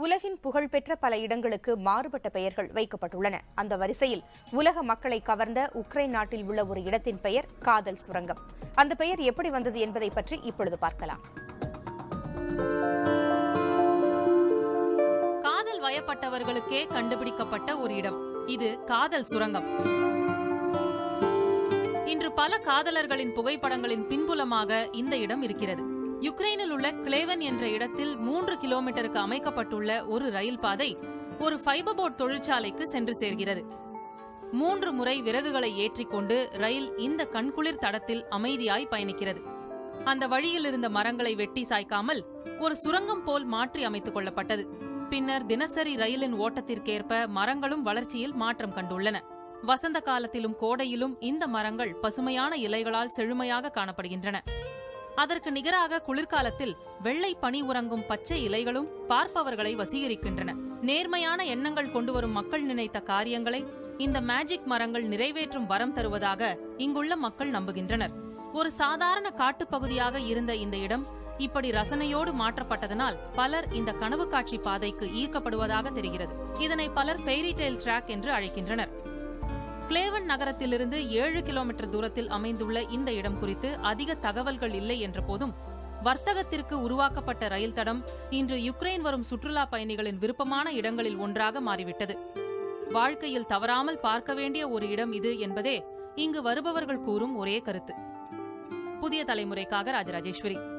உலகின் புகழ்பெற்ற பல இடங்களுக்கு மாறுபட்ட பெயர்கள் வைக்கப்பட்டுள்ளன அந்த வரிசையில் உலக மக்களை கவர்ந்த உக்ரைன் நாட்டில் உள்ள ஒரு இடத்தின் பெயர் காதல் சுரங்கம் அந்த பெயர் எப்படி வந்தது என்பதை பற்றி இப்பொழுது பார்க்கலாம் காதல் வயப்பட்டவர்களுக்கே கண்டுபிடிக்கப்பட்ட ஒரு இடம் இது காதல் சுரங்கம் இன்று பல காதலர்களின் புகைப்படங்களின் பின்புலமாக இந்த இடம் இருக்கிறது யுக்ரைனில் உள்ள கிளேவன் என்ற இடத்தில் மூன்று கிலோமீட்டருக்கு அமைக்கப்பட்டுள்ள ஒரு ரயில் பாதை ஒரு ஃபைபர் போர்ட் தொழிற்சாலைக்கு சென்று சேர்கிறது மூன்று முறை விறகுகளை ஏற்றிக்கொண்டு ரயில் இந்த கண்குளிர் தடத்தில் அமைதியாய் பயணிக்கிறது அந்த வழியில் இருந்த மரங்களை வெட்டி சாய்க்காமல் ஒரு சுரங்கம் போல் மாற்றி அமைத்துக் கொள்ளப்பட்டது பின்னர் தினசரி ரயிலின் ஓட்டத்திற்கேற்ப மரங்களும் வளர்ச்சியில் மாற்றம் கண்டுள்ளன வசந்த காலத்திலும் கோடையிலும் இந்த மரங்கள் பசுமையான இலைகளால் செழுமையாக காணப்படுகின்றன அதற்கு நிகராக குளிர்காலத்தில் வெள்ளை பனி உறங்கும் பச்சை இலைகளும் பார்ப்பவர்களை வசீகரிக்கின்றன நேர்மையான எண்ணங்கள் கொண்டு வரும் மக்கள் நினைத்த காரியங்களை இந்த மேஜிக் மரங்கள் நிறைவேற்றும் வரம் தருவதாக இங்குள்ள மக்கள் நம்புகின்றனர் ஒரு சாதாரண காட்டுப்பகுதியாக இருந்த இந்த இடம் இப்படி ரசனையோடு மாற்றப்பட்டதனால் பலர் இந்த கனவு காட்சி பாதைக்கு ஈர்க்கப்படுவதாக தெரிகிறது இதனை பலர் ஃபெய்ரி டெய்ல் ட்ராக் என்று அழைக்கின்றனர் கிளேவன் நகரத்திலிருந்து ஏழு கிலோமீட்டர் தூரத்தில் அமைந்துள்ள இந்த இடம் குறித்து அதிக தகவல்கள் இல்லை என்ற போதும் வர்த்தகத்திற்கு உருவாக்கப்பட்ட ரயில் தடம் இன்று யுக்ரைன் வரும் சுற்றுலா பயணிகளின் விருப்பமான இடங்களில் ஒன்றாக மாறிவிட்டது வாழ்க்கையில் தவறாமல் பார்க்க வேண்டிய ஒரு இடம் இது என்பதே இங்கு வருபவர்கள் கூறும் ஒரே கருத்து புதிய தலைமுறைக்காக ராஜராஜேஸ்வரி